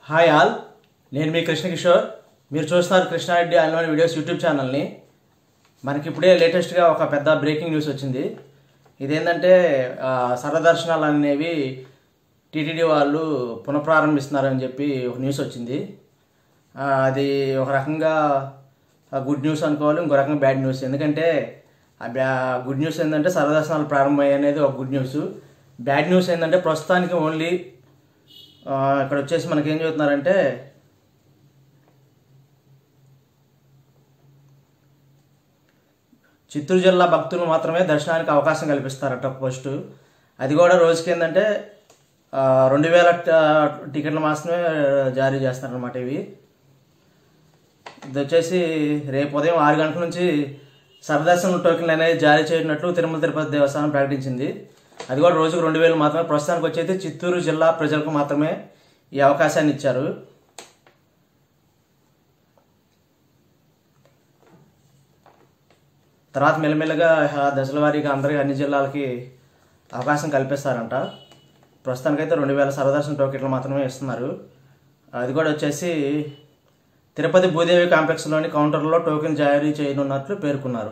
hi all నేను మీ కృష్ణ కిషోర్ మీరు చూస్తున్నారు కృష్ణారెడ్డి అన్లమైన వీడియోస్ యూట్యూబ్ ఛానల్ని మనకి ఇప్పుడే లేటెస్ట్గా ఒక పెద్ద బ్రేకింగ్ న్యూస్ వచ్చింది ఇదేంటంటే ఆ, సరదర్శనాలు అనేవి టీటీడీ వాళ్ళు పునఃప్రారంభిస్తున్నారని చెప్పి ఒక న్యూస్ వచ్చింది ఆ, అది ఒక రకంగా గుడ్ న్యూస్ అనుకోవాలి ఇంకో రకంగా బ్యాడ్ న్యూస్ ఎందుకంటే ఆ బ్యా గుడ్ న్యూస్ ఏంటంటే సరదర్శనాలు ప్రారంభమయ్యాయి అనేది ఒక గుడ్ న్యూస్ బ్యాడ్ న్యూస్ ఏంటంటే ప్రస్తుతానికి ఓన్లీ ఆ, ఇక్కడ వచ్చేసి మనకి ఏం చెబుతున్నారంటే చిత్తూరు జిల్లా భక్తులు మాత్రమే దర్శనానికి అవకాశం కల్పిస్తారట ఫస్ట్ అది కూడా రోజుకి ఏంటంటే ఆ, రెండు వేల ట- టికెట్లు మాత్రమే జారీ చేస్తారనమాట ఇవి ఇది వచ్చేసి రేపు ఉదయం ఆరు గంటల నుంచి సరదర్శనం టోకెన్లు అనేది జారీ చేయనట్లు తిరుమల తిరుపతి దేవస్థానం ప్రకటించింది అది కూడా రోజుకు రెండు వేలు మాత్రమే ప్రస్తుతానికి వచ్చేది చిత్తూరు జిల్లా ప్రజలకు మాత్రమే ఈ అవకాశాన్ని ఇచ్చారు తర్వాత మెల్లమెల్లగా ఆ దశల వారీగా అందరికీ అన్ని జిల్లాలకి అవకాశం కల్పిస్తారంట ప్రస్తుతానికైతే రెండు వేల సరదర్శన టోకెట్లు మాత్రమే ఇస్తున్నారు అది కూడా వచ్చేసి తిరుపతి భూదేవి కాంప్లెక్స్లోని కౌంటర్లో టోకెన్ జారీ చేయనున్నట్లు పేర్కొన్నారు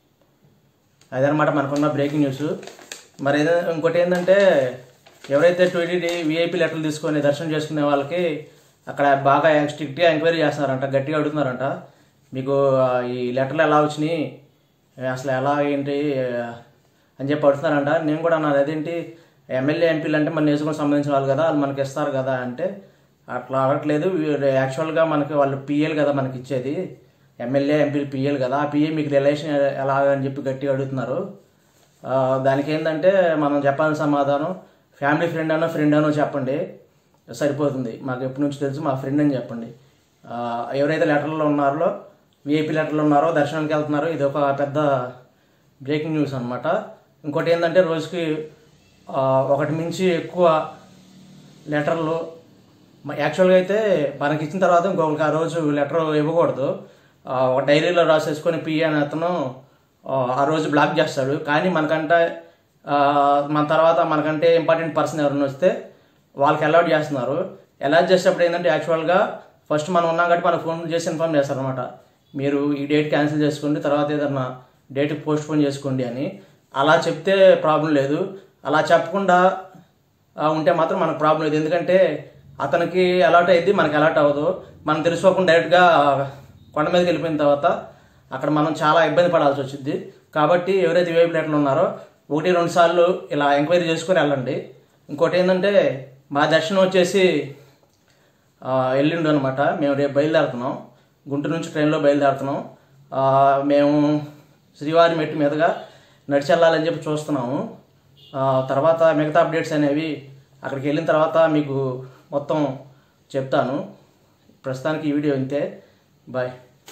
అదనమాట మనకున్న బ్రేకింగ్ న్యూస్ మరి ఏదో ఇంకోటి ఏంటంటే ఎవరైతే టీటీడీ విఐపీ లెటర్లు తీసుకొని దర్శనం చేసుకునే వాళ్ళకి అక్కడ బాగా స్ట్రిక్ట్గా ఎంక్వైరీ చేస్తున్నారంట గట్టిగా అడుగుతున్నారంట మీకు ఆ, ఈ లెటర్లు ఎలా వచ్చినాయి అసలు ఎలా ఏంటి అని చెప్పి అడుగుతున్నారంట నేను కూడా అన్నాను అదేంటి ఎమ్మెల్యే ఎంపీలు అంటే మన నియోజకవర్గం సంబంధించిన వాళ్ళు కదా వాళ్ళు మనకి ఇస్తారు కదా అంటే అట్లా అడగట్లేదు వీళ్ళు యాక్చువల్గా మనకి వాళ్ళు పిఎల్ కదా మనకి ఇచ్చేది ఎమ్మెల్యే ఎంపీలు పిఎల్ కదా ఆ పిఏ మీకు రిలేషన్ ఎలా అని చెప్పి గట్టిగా అడుగుతున్నారు ఆ, దానికి ఏంటంటే మనం చెప్పాల్సిన సమాధానం ఫ్యామిలీ ఫ్రెండ్ అనో ఫ్రెండ్ అనో చెప్పండి సరిపోతుంది మాకు ఎప్పటి నుంచి తెలుసు మా ఫ్రెండ్ అని చెప్పండి ఆ, ఎవరైతే లెటర్లో ఉన్నారో విఐపీ లెటర్లు ఉన్నారో దర్శనానికి వెళ్తున్నారో ఇది ఒక పెద్ద బ్రేకింగ్ న్యూస్ అనమాట ఇంకోటి ఏంటంటే రోజుకి ఆ, ఒకటి మించి ఎక్కువ లెటర్లు మ- యాక్చువల్గా అయితే మనకి ఇచ్చిన తర్వాత ఇంకొకరికి ఆ రోజు లెటర్ ఇవ్వకూడదు ఆ, ఒక డైరీలో రాసేసుకొని పిఏ అని అతను ఆ, ఆ రోజు బ్లాక్ చేస్తాడు కానీ మనకంటే ఆ, మన తర్వాత మనకంటే ఇంపార్టెంట్ పర్సన్ ఎవరైనా వస్తే వాళ్ళకి అలౌట్ చేస్తున్నారు అలౌట్ చేసేటప్పుడు ఏంటంటే యాక్చువల్గా ఫస్ట్ మనం ఉన్నాం కాబట్టి మనకు ఫోన్ చేసి ఇన్ఫామ్ చేస్తారనమాట మీరు ఈ డేట్ క్యాన్సిల్ చేసుకోండి తర్వాత ఏదన్నా డేట్ పోస్ట్ పోన్ చేసుకోండి అని అలా చెప్తే ప్రాబ్లం లేదు అలా చెప్పకుండా ఆ, ఉంటే మాత్రం మనకు ప్రాబ్లం లేదు ఎందుకంటే అతనికి అలర్ట్ అయ్యింది మనకి అలర్ట్ అవ్వదు మనం తెలుసుకోకుండా డైరెక్ట్గా కొండ మీదకి వెళ్ళిపోయిన తర్వాత అక్కడ మనం చాలా ఇబ్బంది పడాల్సి వచ్చింది కాబట్టి ఎవరైతే వేపు లెటర్లు ఉన్నారో ఒకటి రెండు సార్లు ఇలా ఎంక్వైరీ చేసుకొని వెళ్ళండి ఇంకోటి ఏంటంటే మా దర్శనం వచ్చేసి ఆ, ఎల్లుండి అనమాట మేము రేపు బయలుదేరుతున్నాం గుంటూరు నుంచి ట్రైన్లో బయలుదేరుతున్నాం ఆ, మేము శ్రీవారి మెట్టు మీదుగా నడిచి వెళ్ళాలని చెప్పి చూస్తున్నాము ఆ, తర్వాత మిగతా అప్డేట్స్ అనేవి అక్కడికి వెళ్ళిన తర్వాత మీకు మొత్తం చెప్తాను ప్రస్తుతానికి ఈ వీడియో ఇంతే బాయ్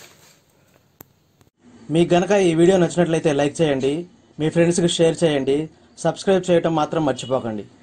మీకు గనక ఈ వీడియో నచ్చినట్లయితే లైక్ చేయండి మీ ఫ్రెండ్స్కి షేర్ చేయండి సబ్స్క్రైబ్ చేయటం మాత్రం మర్చిపోకండి